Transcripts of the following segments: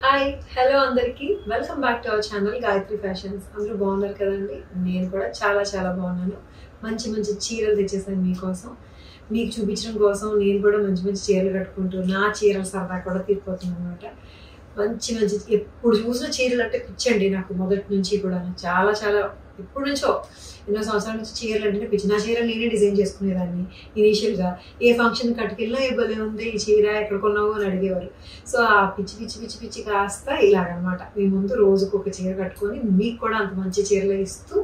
hi hello అందరికీ welcome back to our channel Gayatri fashions అందరూ బాగున్నారు కదండి నేను కూడా చాలా చాలా బాగున్నాను మంచి మంచి చీరలు తెచ్చేసాను మీకోసం మీకు చూపించడం కోసం నేను కూడా మంచి మంచి చీరలు కట్టుకుంటూ నా చీరల సరదా కూడా తీరిపోతుంది అనమాట మంచి మంచి ఎప్పుడు చూసిన చీరలు అంటే పిచ్చండి నాకు మొదటి నుంచి కూడా చాలా చాలా ఎప్పటి నుంచో ఎన్నో సంవత్సరాల నుంచి చీరలు అంటే పిచ్చి నా చీరలు నేనే డిజైన్ చేసుకునేదాన్ని ఇనీషియల్గా ఏ ఫంక్షన్ కట్టుకెళ్ళినా ఏ భలే ఉంది ఈ చీర ఎక్కడ కొన్నావు అని అడిగేవారు సో ఆ పిచ్చి పిచ్చి పిచ్చి పిచ్చి కాస్త ఇలాగనమాట మీ ముందు రోజుకు ఒక చీర కట్టుకొని మీకు కూడా అంత మంచి చీరలు ఇస్తూ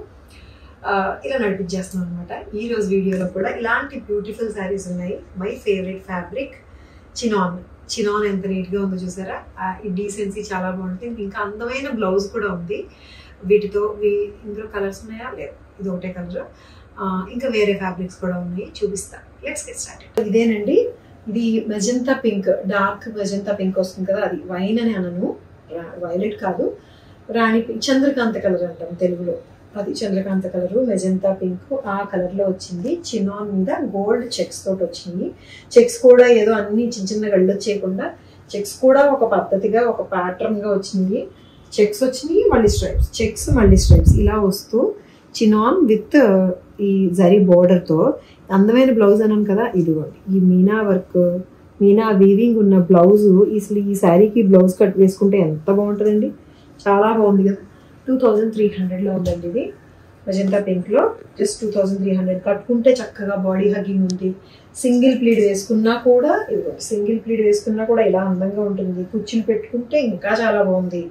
ఆ, ఇలా నడిపించేస్తున్నాం అనమాట ఈ రోజు వీడియోలో కూడా ఇలాంటి బ్యూటిఫుల్ శారీస్ ఉన్నాయి my favourite fabric chinon chinon ఎంత నీట్గా ఉందో చూసారా ఆ, ఈ డీసెన్సీ చాలా బాగుంటుంది ఇంకా అందమైన బ్లౌజ్ కూడా ఉంది వీటితో వీ- ఇందులో కలర్స్ ఉన్నాయా లేదు ఇది ఒకటే కలర్ ఇంకా వేరే ఫ్యాబ్రిక్స్ కూడా ఉన్నాయి చూపిస్తా లెట్స్ గెట్ స్టార్ట్ ఇదేనండి ఇది magenta pink dark magenta pink వస్తుంది కదా అది వైన్ అని అనను వైలెట్ కాదు రాణి పింక్ చంద్రకాంత కలర్ అంటాం తెలుగులో అది చంద్రకాంత కలర్ మెజంతా పింక్ ఆ కలర్ లో వచ్చింది చినాన్ మీద గోల్డ్ చెక్స్ తోటి వచ్చింది చెక్స్ కూడా ఏదో అన్ని చిన్న చిన్న గళ్ళు చేయకుండా చెక్స్ కూడా ఒక పద్ధతిగా ఒక ప్యాటర్న్ గా వచ్చింది చెక్స్ వచ్చినాయి మళ్ళీ స్ట్రైప్స్ చెక్స్ మళ్ళీ స్ట్రైప్స్ ఇలా వస్తూ చినాన్ విత్ ఈ జరీ border తో అందమైన బ్లౌజ్ అన్నాను కదా ఇదిగోండి ఈ మీనా వర్క్ మీనా వీవింగ్ ఉన్న బ్లౌజ్ అసలు ఈ శారీకి బ్లౌజ్ కట్ వేసుకుంటే ఎంత బాగుంటుందండి చాలా బాగుంది కదా టూ థౌజండ్ త్రీ హండ్రెడ్లో ఉందండి ఇది మజంతా పింక్లో just two thousand three hundred కట్టుకుంటే చక్కగా బాడీ హగ్గింగ్ ఉంది సింగిల్ ప్లీడ్ వేసుకున్నా కూడా ఇదిగో సింగిల్ ప్లీడ్ వేసుకున్నా కూడా ఇలా అందంగా ఉంటుంది కుర్చీలు పెట్టుకుంటే ఇంకా చాలా బాగుంది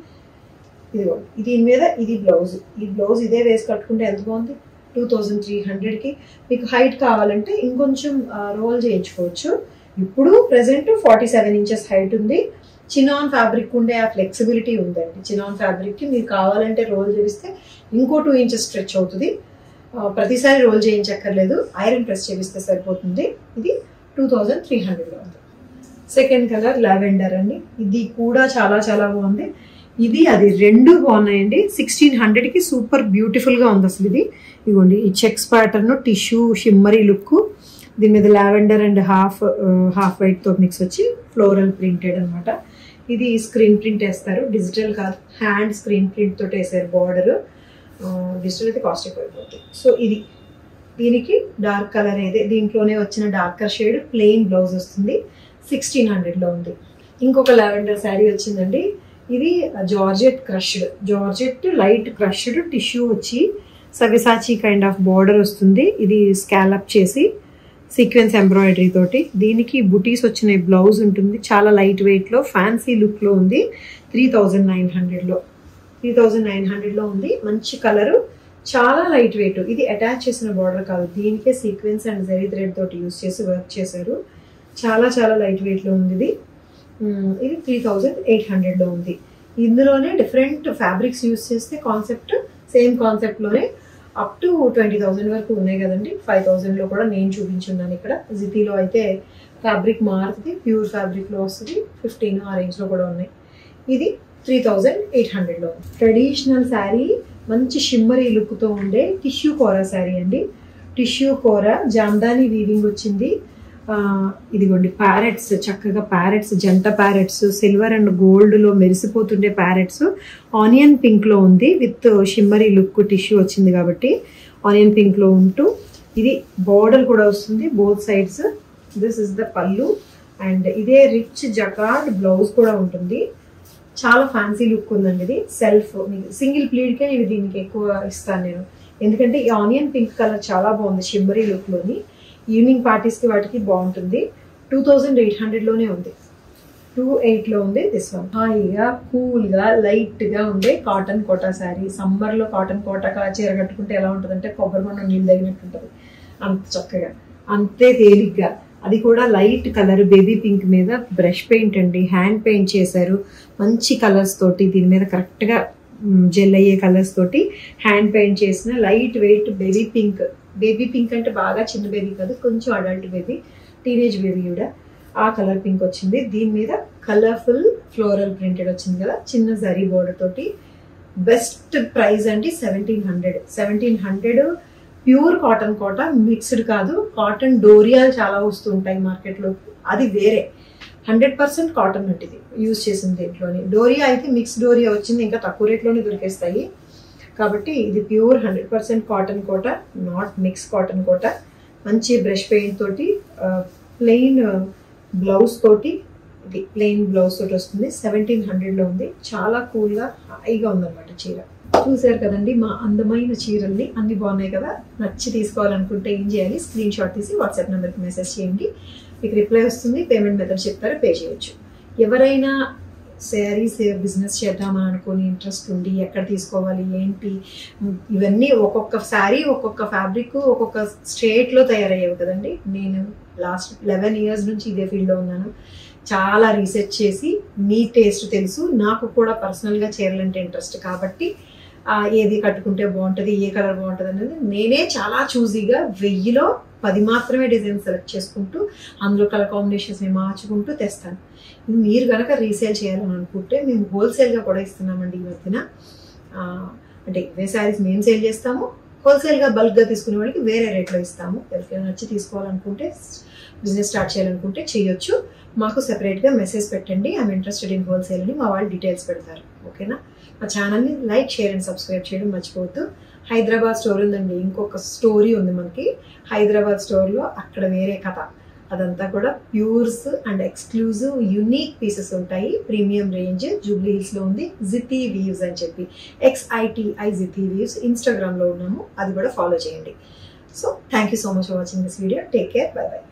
ఇదిగో దీని మీద ఇది బ్లౌజ్ ఈ బ్లౌజ్ ఇదే వేసి కట్టుకుంటే ఎంత బాగుంది టూ థౌజండ్ త్రీ హండ్రెడ్కి మీకు హైట్ కావాలంటే ఇంకొంచెం రోల్ చేయించుకోవచ్చు ఇప్పుడు present forty seven inches height ఉంది చినాన్ ఫ్యాబ్రిక్ ఉండే ఆ ఫ్లెక్సిబిలిటీ ఉందండి చినాన్ ఫ్యాబ్రిక్కి మీరు కావాలంటే రోల్ చేపిస్తే ఇంకో టూ ఇంచెస్ స్ట్రెచ్ అవుతుంది ఆ, ప్రతిసారి రోల్ చేయించక్కర్లేదు ఐరన్ ప్రెస్ చేపిస్తే సరిపోతుంది ఇది టూ థౌజండ్ త్రీ హండ్రెడ్లో ఉంది సెకండ్ కలర్ లావెండర్ అండి ఇది కూడా చాలా చాలా బాగుంది ఇది అది రెండు బాగున్నాయండి సిక్స్టీన్ హండ్రెడ్కి సూపర్ బ్యూటిఫుల్గా ఉంది అసలు ఇది ఇదిగోండి ఈ checks pattern tissue shimmery look దీని మీద lavender and half half white తో మిక్స్ వచ్చి ఫ్లోరల్ ప్రింటెడ్ అన్నమాట ఇది స్క్రీన్ ప్రింట్ వేస్తారు డిజిటల్ కాదు హ్యాండ్ స్క్రీన్ ప్రింట్ తోటి వేసారు బార్డర్ డిజిటల్ అయితే కాస్ట్ ఎక్కువ అయిపోతుంది సో ఇది దీనికి డార్క్ కలర్ అయితే దీంట్లోనే వచ్చిన డార్కర్ షేడ్ ప్లెయిన్ బ్లౌజ్ వస్తుంది సిక్స్టీన్ హండ్రెడ్లో ఉంది ఇంకొక లావెండర్ శారీ వచ్చిందండి ఇది georgette crushed georgette light crushed tissue వచ్చి సవిసాచి కైండ్ ఆఫ్ బార్డర్ వస్తుంది ఇది స్కాలప్ చేసి సీక్వెన్స్ ఎంబ్రాయిడరీ తోటి దీనికి బుటీస్ వచ్చిన బ్లౌజ్ ఉంటుంది చాలా లైట్ వెయిట్లో ఫ్యాన్సీ లుక్లో ఉంది త్రీ థౌజండ్ నైన్ హండ్రెడ్లో త్రీ థౌజండ్ నైన్ హండ్రెడ్లో ఉంది మంచి కలరు చాలా లైట్ వెయిట్ ఇది అటాచ్ చేసిన బార్డర్ కాదు దీనికే సీక్వెన్స్ అండ్ జరీ థ్రెడ్ తోటి యూస్ చేసి వర్క్ చేశారు చాలా చాలా లైట్ వెయిట్లో ఉంది ఇది మ్మ్, ఇది త్రీ థౌజండ్ ఎయిట్ హండ్రెడ్లో ఉంది ఇందులోనే డిఫరెంట్ ఫ్యాబ్రిక్స్ యూస్ చేస్తే కాన్సెప్ట్ సేమ్ కాన్సెప్ట్లోనే అప్ టు ట్వంటీ థౌజండ్ వరకు ఉన్నాయి కదండి ఫైవ్ థౌజండ్లో కూడా నేను చూపించున్నాను ఇక్కడ జిటీలో అయితే ఫ్యాబ్రిక్ మారుతుంది ప్యూర్ ఫ్యాబ్రిక్లో వస్తుంది ఫిఫ్టీన్ ఆ రేంజ్లో కూడా ఉన్నాయి ఇది త్రీ థౌజండ్ ఎయిట్ హండ్రెడ్లో ట్రెడిషనల్ శారీ మంచి షిమ్మరీ లుక్తో ఉండే టిష్యూ కోరా శారీ అండి టిష్యూ కోర జామ్దాని వీవింగ్ వచ్చింది ఆ, ఇదిగోండి ప్యారెట్స్ చక్కగా ప్యారెట్స్ జంట ప్యారెట్స్ సిల్వర్ అండ్ గోల్డ్ లో మెరిసిపోతుండే ప్యారెట్స్ ఆనియన్ పింక్ లో ఉంది విత్ షిమ్మరీ లుక్ టిష్యూ వచ్చింది కాబట్టి ఆనియన్ పింక్ లో ఉంటూ ఇది బోర్డర్ కూడా వస్తుంది both sides this is the pallu and ఇదే రిచ్ జకార్డ్ బ్లౌజ్ కూడా ఉంటుంది చాలా ఫ్యాన్సీ లుక్ ఉందండి ఇది సెల్ఫ్ సింగిల్ ప్లీడ్కే నేను దీనికి ఎక్కువ ఇస్తాను నేను ఎందుకంటే ఈ ఆనియన్ పింక్ కలర్ చాలా బాగుంది షిమ్మరీ లుక్లోని ఈవినింగ్ పార్టీస్కి వాటికి బాగుంటుంది టూ థౌజండ్ ఎయిట్ హండ్రెడ్లోనే ఉంది టూ ఎయిట్లో ఉంది దిస్ వన్ హాయిగా కూల్గా లైట్గా ఉండే కాటన్ కోటా శారీ సమ్మర్లో కాటన్ కోటా కా- చీర కట్టుకుంటే ఎలా ఉంటుందంటే కొబ్బరి బొండం నీళ్ళు తగినట్టు ఉంటుంది అంత చక్కగా అంతే తేలిగ్గా అది కూడా లైట్ కలర్ బేబీ పింక్ మీద బ్రష్ పెయింట్ అండి హ్యాండ్ పెయింట్ చేశారు మంచి కలర్స్ తోటి దీని మీద కరెక్ట్గా జెల్ అయ్యే కలర్స్ తోటి హ్యాండ్ పెయింట్ చేసిన light weight baby pink baby pink అంటే బాగా చిన్న బేబీ కాదు కొంచెం అడల్ట్ బేబీ టీనేజ్ బేబీ కూడా ఆ కలర్ పింక్ వచ్చింది దీని మీద కలర్ఫుల్ ఫ్లోరల్ ప్రింటెడ్ వచ్చింది కదా చిన్న జరీ బోర్డర్ తోటి బెస్ట్ ప్రైస్ అండి seventeen hundred seventeen hundred pure cotton Kota mixed కాదు కాటన్ డోరియాలు చాలా వస్తుంటాయి మార్కెట్లో అది వేరే హండ్రెడ్ పర్సెంట్ కాటన్ అండి ఇది యూజ్ చేసిన దీంట్లోని డోరియా అయితే మిక్స్ డోరియా వచ్చింది ఇంకా తక్కువ రేట్లోనే దొరికేస్తాయి కాబట్టి ఇది pure hundred percent cotton Kota not mix cotton Kota మంచి బ్రష్ పెయింట్ తోటి ప్లెయిన్ బ్లౌజ్ తోటి ఇది ప్లెయిన్ బ్లౌజ్ తోటి వస్తుంది సెవెంటీన్ హండ్రెడ్లో ఉంది చాలా కూల్గా హాయిగా ఉందన్నమాట చీర చూసారు కదండి మా అందమైన చీరల్ని అన్ని బాగున్నాయి కదా నచ్చి తీసుకోవాలనుకుంటే ఏం చేయాలి స్క్రీన్ షాట్ తీసి వాట్సాప్ నెంబర్కి మెసేజ్ చేయండి మీకు రిప్లై వస్తుంది పేమెంట్ మెథడ్ చెప్తారు పే చేయొచ్చు ఎవరైనా శారీస్ బిజినెస్ చేద్దామని అనుకుని ఇంట్రెస్ట్ ఉండి ఎక్కడ తీసుకోవాలి ఏంటి ఇవన్నీ ఒక్కొక్క శారీ ఒక్కొక్క ఫ్యాబ్రిక్ ఒక్కొక్క స్టేట్లో తయారయ్యేవి కదండి నేను లాస్ట్ లెవెన్ ఇయర్స్ నుంచి ఇదే ఫీల్డ్లో ఉన్నాను చాలా రీసెర్చ్ చేసి మీ టేస్ట్ తెలుసు నాకు కూడా పర్సనల్గా చీరలంటే ఇంట్రెస్ట్ కాబట్టి ఆ, ఏది కట్టుకుంటే బాగుంటుంది ఏ కలర్ బాగుంటుంది అనేది నేనే చాలా చూజీగా వెయ్యిలో పది మాత్రమే డిజైన్ సెలెక్ట్ చేసుకుంటూ అందులో కలర్ కాంబినేషన్స్ని మార్చుకుంటూ తెస్తాను మీరు కనుక రీసేల్ చేయాలని అనుకుంటే మేము హోల్సేల్గా కూడా ఇస్తున్నామండి ఈ మధ్యన ఆ, అంటే ఇవే శారీస్ మేము సేల్ చేస్తాము హోల్సేల్గా బల్క్గా తీసుకునే వాళ్ళకి వేరే రేట్లో ఇస్తాము ఎవరికైనా నచ్చి తీసుకోవాలనుకుంటే బిజినెస్ స్టార్ట్ చేయాలనుకుంటే చేయొచ్చు మాకు సెపరేట్గా మెసేజ్ పెట్టండి ఐఎమ్ ఇంట్రెస్టెడ్ ఇన్ హోల్సేల్ అని మా వాళ్ళు డీటెయిల్స్ పెడతారు ఓకేనా మా ఛానల్ని లైక్ షేర్ అండ్ సబ్స్క్రైబ్ చేయడం మర్చిపోవద్దు హైదరాబాద్ స్టోర్ ఉందండి ఇంకొక స్టోరీ ఉంది మనకి హైదరాబాద్ స్టోర్లో అక్కడ వేరే కథ అదంతా కూడా pures and exclusive unique pieces ఉంటాయి ప్రీమియం రేంజ్ జూబ్లీ హిల్స్లో ఉంది జితి వీవ్స్ అని చెప్పి ఎక్స్ఐటిఐ జితి వీవ్స్ ఇన్స్టాగ్రామ్లో ఉన్నాము అది కూడా ఫాలో చేయండి so thank you so much for watching this video take care bye by